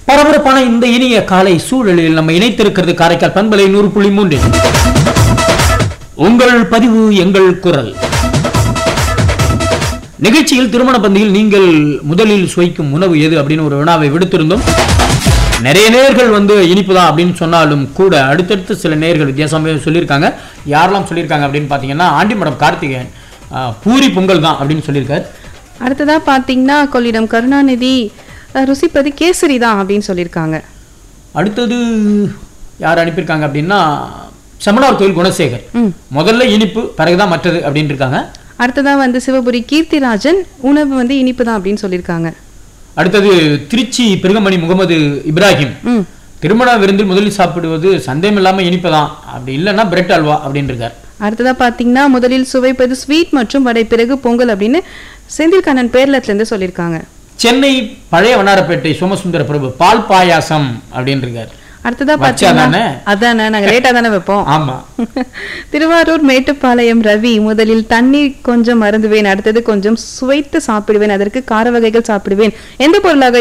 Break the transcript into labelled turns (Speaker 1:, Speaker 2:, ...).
Speaker 1: பரபரப்பான இந்த இனிய காலை சூழலில் நம்ம இணைத்திருக்கிறது காரைக்கால் பண்பலை நூறு புள்ளி மூன்று உங்கள் பதிவு எங்கள் குரல் நிகழ்ச்சியில் திருமண பந்தியில் நீங்கள் முதலில் சுவைக்கும் உணவு எது அப்படின்னு ஒரு வினாவை விடுத்திருந்தோம் நிறைய நேர்கள் வந்து இனிப்பு தான் அப்படின்னு சொன்னாலும் கூட அடுத்தடுத்து சில நேர்கள் வித்தியாசமாக சொல்லியிருக்காங்க யாரெல்லாம் சொல்லியிருக்காங்க அப்படின்னு பார்த்தீங்கன்னா ஆண்டிமடம் கார்த்திகேயன் ஆ, பூரி பொங்கல் தான் அப்படின்னு சொல்லியிருக்காரு
Speaker 2: அடுத்ததா பார்த்தீங்கன்னா கொள்ளிடம் கருணாநிதி அஹ், ருசிப்பது கேசரி தான் அப்படின்னு சொல்லியிருக்காங்க
Speaker 1: அடுத்தது யார் அனுப்பியிருக்காங்க அப்படின்னா செம்மனார் கோயில் குணசேகர்
Speaker 2: ம்
Speaker 1: முதல்ல இனிப்பு பிறகுதான் மற்றது அப்படின்னு இருக்காங்க
Speaker 2: அடுத்ததா வந்து சிவபுரி கீர்த்திராஜன் உணவு வந்து இனிப்பு தான் அப்படின்னு சொல்லியிருக்காங்க
Speaker 1: அடுத்தது திருச்சி பெருகமணி முகமது இப்ராஹிம்
Speaker 2: ம்
Speaker 1: திருமண விருந்தில் முதலில் சாப்பிடுவது சந்தேகம் இல்லாம இனிப்பு தான் அப்படி இல்லைன்னா பிரெட் அல்வா அப்படின்னு இருக்கார்
Speaker 2: அடுத்ததா பார்த்தீங்கன்னா முதலில் சுவைப்பது ஸ்வீட் மற்றும் வடை பிறகு பொங்கல் அப்படின்னு செந்தில்கண்ணன் பேர்லத்துல இருந்து சொல்லியிருக்காங்க
Speaker 1: சென்னை பழைய வண்ணாரப்பேட்டை சோமசுந்தர பிரபு பால் பாயாசம் அப்படின்னு இருக்கார்
Speaker 2: அடுத்ததா
Speaker 1: வச்சாதானே?
Speaker 2: பார்த்தீங்கன்னா அதானே நாங்க லேட்டா தானே வைப்போம்
Speaker 1: ஆமா
Speaker 2: திருவாரூர் மேட்டுப்பாளையம் ரவி முதலில் தண்ணீர் கொஞ்சம் மருந்துவேன் அடுத்தது கொஞ்சம் சுவைத்து சாப்பிடுவேன் அதற்கு கார வகைகள் சாப்பிடுவேன் எந்த பொருளாக